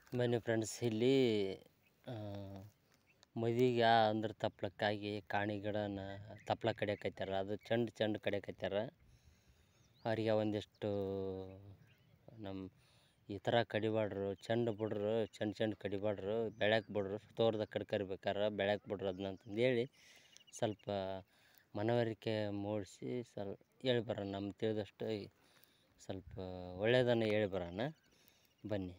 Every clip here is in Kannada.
ಬನ್ನಿ ಫ್ರೆಂಡ್ಸ್ ಇಲ್ಲಿ ಮದಿಗೆ ಅಂದ್ರೆ ತಪ್ಲಕ್ಕಾಗಿ ಕಾಣಿ ಗಿಡನ ತಪ್ಲ ಕಡಿಯಕತ್ಯಾರ ಅದು ಚೆಂಡು ಚೆಂಡು ಕಡಿಯಕತ್ಯಾರ ಅವ್ರಿಗೆ ಒಂದಿಷ್ಟು ನಮ್ಮ ಈ ಥರ ಕಡಿಬಾಡ್ರು ಚೆಂಡು ಬಿಡ್ರು ಚೆಂಡು ಚೆಂಡು ಕಡಿಬಾಡ್ರು ಬೆಳ್ಯಾಕೆ ಬಿಡ್ರು ತೋರ್ದ ಕಡ್ಕರಿಬೇಕಾರೆ ಬೆಳ್ಯಾಕೆ ಬಿಡ್ರು ಅದನ್ನ ಅಂತಂದೇಳಿ ಸ್ವಲ್ಪ ಮನವರಿಕೆ ಮೂಡಿಸಿ ಸ್ವಲ್ಪ ಹೇಳಿ ಬರೋಣ ನಮ್ಗೆ ತಿಳಿದಷ್ಟು ಸ್ವಲ್ಪ ಒಳ್ಳೆಯದನ್ನು ಹೇಳಿ ಬರೋಣ ಬನ್ನಿ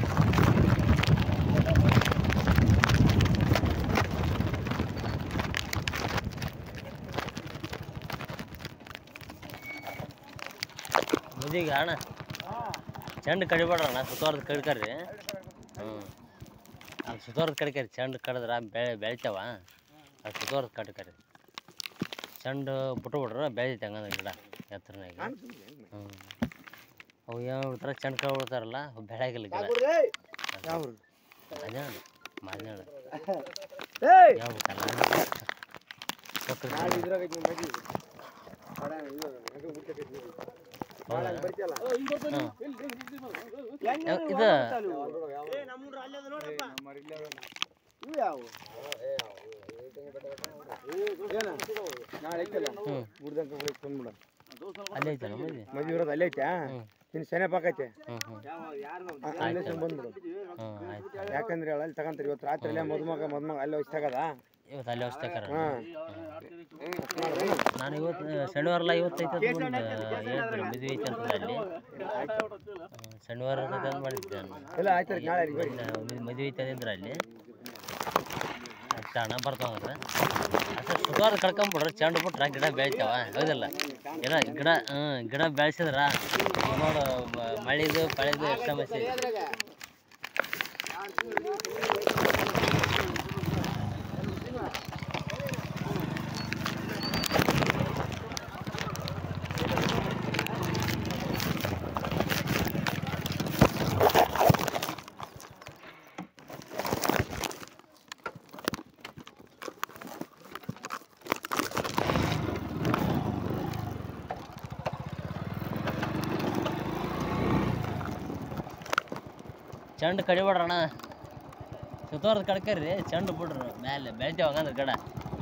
ಮುದಿಗೆ ಅಣ್ಣ ಚೆಂಡು ಕಡಿಬೇಡ್ರಣ್ಣ ಸುತ್ತೋರ್ದು ಕಡ್ಕರ್ರಿ ಹ್ಞೂ ಅಲ್ಲಿ ಸುತ್ತೋರ್ದು ಕಡ್ಕರಿ ಚೆಂಡು ಕಡಿದ್ರೆ ಬೆಳೆ ಬೆಳಿತಾವ ಅದು ಸುತ್ತೋರ್ದು ಕಡ್ಕರಿ ಚೆಂಡು ಬಿಟ್ಟು ಬಿಡ್ರ ಬೆಳಿತೈತೆ ಹಂಗಂದ್ರೆ ಗಿಡ ಎತ್ತರನಾಗಿ ಹ್ಞೂ ಅವು ಏನು ಬಿಡ್ತಾರೆ ಚೆಂಡು ಕಡ್ ಬಿಡ್ತಾರಲ್ಲ ಅವು ಬೆಳೆಯಾಗಿಲ್ಲ ಗಿಡ ಅದೇ ಮಾದೇಳ ಹೇಳ್ಬೇಕಲ್ಲ ಕೊಟ್ಟರು ಇದು ಹ್ಞೂ ಅಲ್ಲೇ ಐತಲ್ಲ ಮದಿ ಮದ್ವೆ ಇರೋದು ಅಲ್ಲೇ ಐತೆ ಹ್ಞೂ ನಿನ್ ಸೆನೆ ಪಾಕೈತೆ ಹ್ಞೂ ಹ್ಞೂ ಅಲ್ಲೇ ಬಂದ್ಬಿಡು ಹ್ಞೂ ಆಯ್ತು ಯಾಕಂದ್ರೆ ಹೇಳ ಅಲ್ಲಿ ತಗಂತಾರೆ ಇವತ್ತು ರಾತ್ರಿ ಅಲ್ಲೇ ಮದುಮಗ ಮದುಮಗ ಅಲ್ಲೇ ಹೋಗಿ ತಗದ ಇವತ್ತು ಅಲ್ಲೇ ಹೊಸ್ತೇಕಾರ ಹಾ ನಾನು ಇವತ್ತು ಶನಿವಾರಲ್ಲ ಇವತ್ತು ಐತೆ ಅಂತ ಮುಂದೆ ಹೇಳಿದ್ರು ಮದುವೆ ಐತೆ ಅಂತ ಅಲ್ಲಿ ಹ್ಮ್, ಶನಿವಾರ ಐತೆ ಅಂತ ಮಾಡಿದ್ದೆ ನಾನು ಇಲ್ಲ ಆಯ್ತು ನಾಳೆ ಅಲ್ಲಿಗೆ ಹೋಗಿ. ಇಲ್ಲ, ಮದ್- ಮದುವೆ ಐತೆ ಅಂದ್ರೆ ಅಲ್ಲಿ ಅಣ್ಣ ಬರ್ತಾವಂದ್ರೆ ಅಷ್ಟೇ ಶುಕ್ರವಾರ ಕಳ್ಕೊಂಬಿಡ್ರಿ ಚೆಂಡು ಬಿಟ್ರೆ ಗಿಡ ಬೆಳಿತಾವ ಹೌದಿಲ್ಲ ಗಿಡ ಗಿಡ ಹ್ಞೂ ಗಿಡ ಬೆಳೆಸಿದ್ರ ನೋಡು ಮ- ಮಳೆದು ಪಳೆದು ಎಷ್ಟು ಸಮಸ್ಯೆ ಐತಿ. ಚೆಂಡು ಕಡಿಬೇಡ್ರಣ್ಣ ಸುತ್ತೋರ್ದು ಕಡ್ಕರ್ರಿ ಚೆಂಡು ಬಿಡ್ರಿ ಮೇಲೆ ಬೆಳಿತೇವೆ ಹಂಗಂದ್ರೆ ಗಿಡ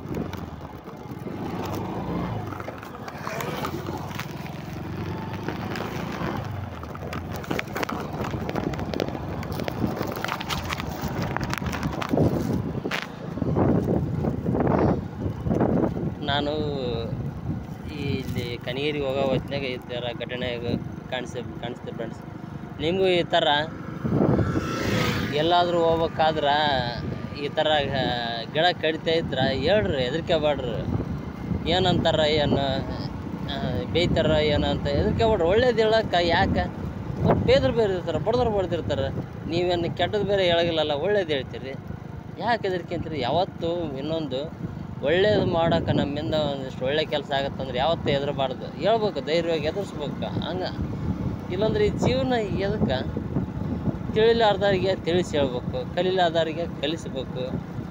ನಾನು ಈ ಇಲ್ಲಿ ಕನಗಿರಿಗೆ ಹೋಗೋ ಹೊತ್ನಾಗ ಈ ಥರ ಘಟನೆ ಕಾಣಿಸಿ ಕಾಣಿಸ್ತೆ ಫ್ರೆಂಡ್ಸ್ ನಿಮಗೂ ಈ ಥರ ಎಲ್ಲಾದರೂ ಹೋಗ್ಬೇಕಾದ್ರೆ ಈ ಥರ ಆ, ಗಿಡ ಕಡಿತಾ ಇದ್ರೆ ಹೇಳ್ರಿ ಹೆದರಿಕೆ ಬೇಡ್ರಿ ಏನಂತಾರ ಏನು ಆ, ಬೇಯ್ತಾರ ಏನಂತ ಹೆದರಿಕೆ ಬೇಡ್ರಿ ಒಳ್ಳೇದು ಹೇಳಕ್ಕೆ ಯಾಕೆ ಅವ್ರು ಬೇದ್ರ ಬೇರೆ ಇರ್ತಾರೆ ಬಡದ್ರು ಬಡ್ದಿರ್ತಾರೆ ನೀವೇನು ಕೆಟ್ಟದ್ದು ಬೇರೆ ಹೇಳಗಿಲ್ಲಲ್ಲ ಒಳ್ಳೇದು ಹೇಳ್ತೀರಿ ಯಾಕೆ ಹೆದರ್ಕೊಂತೀರಿ ಯಾವತ್ತೂ ಇನ್ನೊಂದು ಒಳ್ಳೇದು ಮಾಡೋಕೆ ನಮ್ಮಿಂದ ಒಂದಿಷ್ಟು ಒಳ್ಳೆ ಕೆಲಸ ಆಗತ್ತಂದ್ರೆ ಯಾವತ್ತೂ ಹೆದರಬಾರ್ದು ಹೇಳ್ಬೇಕು ಧೈರ್ಯವಾಗಿ ಎದುರಿಸ್ಬೇಕು ಹಂಗೆ ಇಲ್ಲಾಂದ್ರೆ ಈ ಜೀವನ ಎದಕ್ಕೆ ತಿಳಿಲಾರ್ದವ್ರಿಗೆ ತಿಳಿಸಿ ಹೇಳ್ಬೇಕು ಕಲಿಲಾರ್ದವ್ರಿಗೆ ಕಲಿಸ್ಬೇಕು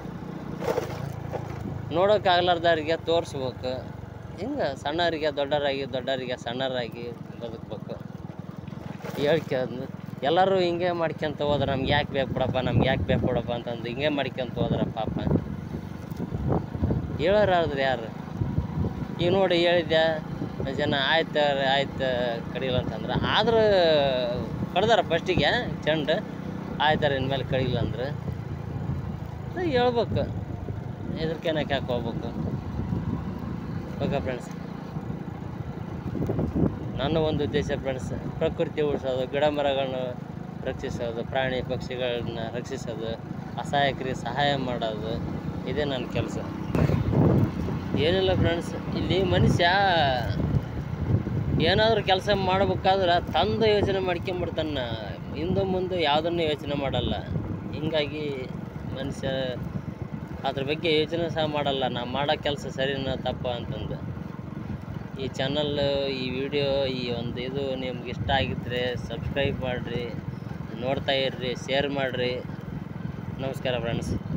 ನೋಡೋಕ್ಕಾಗ್ಲಾರ್ದವ್ರಿಗೆ ತೋರಿಸ್ಬೇಕು ಹಿಂಗೆ ಸಣ್ಣವರಿಗೆ ದೊಡ್ಡವರಾಗಿ ದೊಡ್ಡವರಿಗೆ ಸಣ್ಣವರಾಗಿ ಬದುಕಬೇಕು ಹೇಳ್ಕೊಂಡು ಎಲ್ಲರೂ ಹಿಂಗೆ ಮಾಡ್ಕೊಂತ ಹೋದ್ರೆ ನಮ್ಗೆ ಯಾಕೆ ಬೇಕು ಬಿಡಪ್ಪ ನಮ್ಗೆ ಯಾಕೆ ಬೇಕು ಬಿಡಪ್ಪ ಅಂತಂದು ಹಿಂಗೆ ಮಾಡ್ಕೊಂತ ಹೋದ್ರೆ ಪಾಪ ಹೇಳೋರಾದ್ರೆ ಯಾರು ಈಗ ನೋಡಿ ಹೇಳಿದ್ದೆ ಜನ ಆಯ್ತು ಆಯ್ತು ಕಡಿಲ್ಲ ಅಂತಂದ್ರೆ ಆದ್ರೆ ಕಡ್ದಾರ ಫಸ್ಟಿಗೆ ಚೆಂಡು ಆಯ್ತಾರೆ ಇನ್ಮೇಲೆ ಕಡಿಲ್ಲ ಅಂದ್ರೆ ಅದು ಹೇಳ್ಬೇಕು ಹೆದರ್ಕೆನಕ್ಕೆ ಯಾಕೆ ಹೋಗ್ಬೇಕು ಓಕೆ ಫ್ರೆಂಡ್ಸ್ ನನ್ನ ಒಂದು ಉದ್ದೇಶ ಫ್ರೆಂಡ್ಸ್ ಪ್ರಕೃತಿ ಉಳಿಸೋದು ಗಿಡ ಮರಗಳನ್ನು ರಕ್ಷಿಸೋದು ಪ್ರಾಣಿ ಪಕ್ಷಿಗಳನ್ನ ರಕ್ಷಿಸೋದು ಅಸಹಾಯಕರಿಗೆ ಸಹಾಯ ಮಾಡೋದು ಇದೇ ನನ್ನ ಕೆಲಸ ಏನಿಲ್ಲ ಫ್ರೆಂಡ್ಸ್ ಇಲ್ಲಿ ಮನುಷ್ಯ ಏನಾದರೂ ಕೆಲಸ ಮಾಡ್ಬೇಕಾದ್ರೆ ತಂದು ಯೋಚನೆ ಮಾಡ್ಕೊಂಬಿಡ್ತಾನೆ ಹಿಂದೆ ಮುಂದೆ ಯಾವುದನ್ನು ಯೋಚನೆ ಮಾಡಲ್ಲ ಹಿಂಗಾಗಿ ಮನುಷ್ಯ ಅದ್ರ ಬಗ್ಗೆ ಯೋಚನೆ ಸಹ ಮಾಡಲ್ಲ ನಾ ಮಾಡೋ ಕೆಲಸ ಸರಿನಾ ತಪ್ಪ ಅಂತಂದು ಈ ಚಾನಲ್ ಈ ವಿಡಿಯೋ ಈ ಒಂದು ಇದು ನಿಮ್ಗೆ ಇಷ್ಟ ಆಗಿದ್ದರೆ ಸಬ್ಸ್ಕ್ರೈಬ್ ಮಾಡಿರಿ ನೋಡ್ತಾ ಇರ್ರಿ ಶೇರ್ ಮಾಡಿರಿ ನಮಸ್ಕಾರ ಫ್ರೆಂಡ್ಸ್